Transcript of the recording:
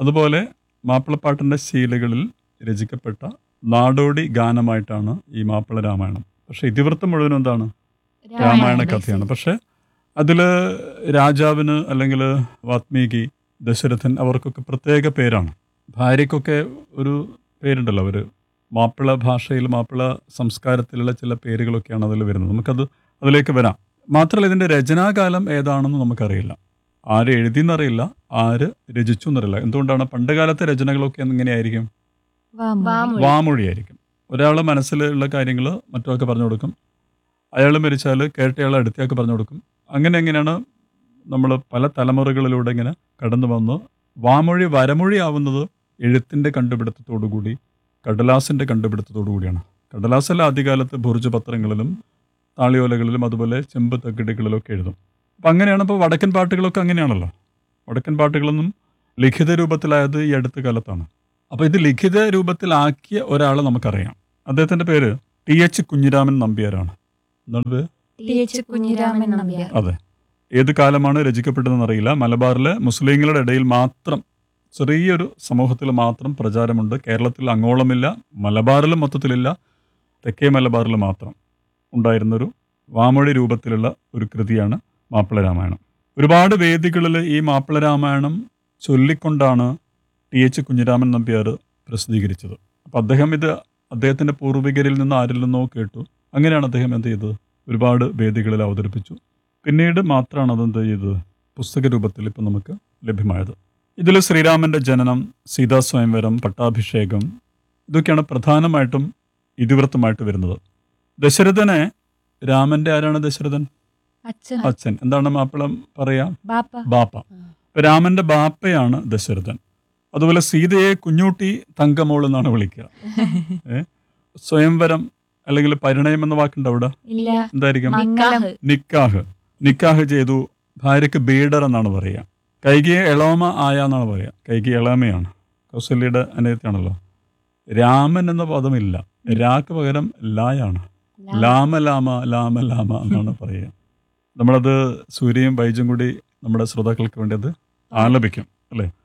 അതുപോലെ മാപ്പിളപ്പാട്ടിൻ്റെ ശീലകളിൽ രചിക്കപ്പെട്ട നാടോടി ഗാനമായിട്ടാണ് ഈ മാപ്പിള രാമായണം പക്ഷേ ഇതിവൃത്തം മുഴുവനും എന്താണ് രാമായണ കഥയാണ് പക്ഷെ അതിൽ രാജാവിന് അല്ലെങ്കിൽ വാത്മീകി ദശരഥൻ അവർക്കൊക്കെ പ്രത്യേക പേരാണ് ഭാര്യയ്ക്കൊക്കെ ഒരു പേരുണ്ടല്ലോ അവർ മാപ്പിള ഭാഷയിൽ മാപ്പിള സംസ്കാരത്തിലുള്ള ചില പേരുകളൊക്കെയാണ് അതിൽ വരുന്നത് നമുക്കത് അതിലേക്ക് വരാം മാത്രമല്ല ഇതിൻ്റെ രചനാകാലം ഏതാണെന്ന് നമുക്കറിയില്ല ആര് എഴുതിയെന്നറിയില്ല ആര് രചിച്ചു എന്നറിയില്ല എന്തുകൊണ്ടാണ് പണ്ടുകാലത്തെ രചനകളൊക്കെ എങ്ങനെയായിരിക്കും വാമൊഴി. വാമൊഴിയായിരിക്കും ഒരാളെ മനസ്സിലുള്ള കാര്യങ്ങൾ മറ്റൊക്കെ പറഞ്ഞു കൊടുക്കും അയാൾ മരിച്ചാൽ കേട്ടയാൾ അടുത്തയാൾക്ക് പറഞ്ഞു കൊടുക്കും അങ്ങനെ എങ്ങനെയാണ് നമ്മൾ പല തലമുറകളിലൂടെ ഇങ്ങനെ കടന്നു വന്ന് വാമൊഴി വരമൊഴി ആവുന്നത് എഴുത്തിൻ്റെ കണ്ടുപിടുത്തത്തോടുകൂടി കടലാസിൻ്റെ കണ്ടുപിടുത്തത്തോടു കൂടിയാണ് കടലാസെല്ലാം ആദ്യകാലത്ത് ബുർജ് പത്രങ്ങളിലും താളിയോലകളിലും അതുപോലെ ചെമ്പ് തകിടുകളിലൊക്കെ എഴുതും അപ്പം അങ്ങനെയാണ് ഇപ്പോൾ വടക്കൻ പാട്ടുകളൊക്കെ അങ്ങനെയാണല്ലോ വടക്കൻ പാട്ടുകളൊന്നും ലിഖിത രൂപത്തിലായത് ഈ അടുത്ത കാലത്താണ് അപ്പോൾ ഇത് ലിഖിത രൂപത്തിലാക്കിയ ഒരാളെ നമുക്കറിയാം അദ്ദേഹത്തിൻ്റെ പേര് ടി എച്ച് കുഞ്ഞിരാമൻ നമ്പ്യാരാണ് എന്താണ് പേര് ടി എച്ച് കുഞ്ഞിരാമൻ നമ്പ്യാർ അതെ ഏത് കാലമാണ് രചിക്കപ്പെട്ടതെന്ന് അറിയില്ല മലബാറിലെ മുസ്ലിങ്ങളുടെ ഇടയിൽ മാത്രം ചെറിയൊരു സമൂഹത്തിൽ മാത്രം പ്രചാരമുണ്ട് കേരളത്തിൽ അങ്ങോളമില്ല മലബാറിലും മൊത്തത്തിലില്ല തെക്കേ മലബാറിൽ മാത്രം ഉണ്ടായിരുന്നൊരു വാമൊഴി രൂപത്തിലുള്ള ഒരു കൃതിയാണ് മാപ്പിള രാമായണം ഒരുപാട് വേദികളിൽ ഈ മാപ്പിള രാമായണം ചൊല്ലിക്കൊണ്ടാണ് ടി എച്ച് കുഞ്ഞിരാമൻ നമ്പ്യാർ പ്രസിദ്ധീകരിച്ചത് അപ്പം അദ്ദേഹം ഇത് അദ്ദേഹത്തിൻ്റെ പൂർവികരിൽ നിന്ന് ആരിൽ നിന്നോ കേട്ടു അങ്ങനെയാണ് അദ്ദേഹം എന്ത് ചെയ്തത് ഒരുപാട് വേദികളിൽ അവതരിപ്പിച്ചു പിന്നീട് മാത്രമാണ് അതെന്ത് ചെയ്തത് പുസ്തക രൂപത്തിൽ ഇപ്പം നമുക്ക് ലഭ്യമായത് ഇതിൽ ശ്രീരാമൻ്റെ ജനനം സീതാ സ്വയംവരം പട്ടാഭിഷേകം ഇതൊക്കെയാണ് പ്രധാനമായിട്ടും ഇതിവൃത്തമായിട്ട് വരുന്നത് ദശരഥനെ രാമൻ്റെ ആരാണ് ദശരഥൻ അച്ഛൻ അച്ഛൻ എന്താണ് മാപ്പിളം പറയാ ബാപ്പ ബാപ്പ ഇപ്പൊ രാമന്റെ ബാപ്പയാണ് ദശരഥൻ അതുപോലെ സീതയെ കുഞ്ഞൂട്ടി തങ്കമോൾ എന്നാണ് വിളിക്കുക ഏ? സ്വയംവരം അല്ലെങ്കിൽ പരിണയം എന്ന വാക്കുണ്ട് അവിടെ ഇല്ല എന്തായിരിക്കും മംഗളം നിക്കാഹ് നിക്കാഹ് ചെയ്തു ഭാര്യയ്ക്ക് ബീഡർ എന്നാണ് പറയുക കൈകിയെ ഇളവമ ആയ എന്നാണ് പറയുക കൈകി ഇളമയാണ് കൗസല്യയുടെ അനിയത്തിയാണല്ലോ രാമൻ എന്ന പദമില്ല രാക്ക് പകരം ലായാണ് ലാമ ലാമ ലാമ ലാമ എന്നാണ് പറയുക നമ്മളത് സൂര്യയും ബൈജും കൂടി നമ്മുടെ ശ്രോതാക്കൾക്ക് വേണ്ടി അത് ആലപിക്കും അല്ലേ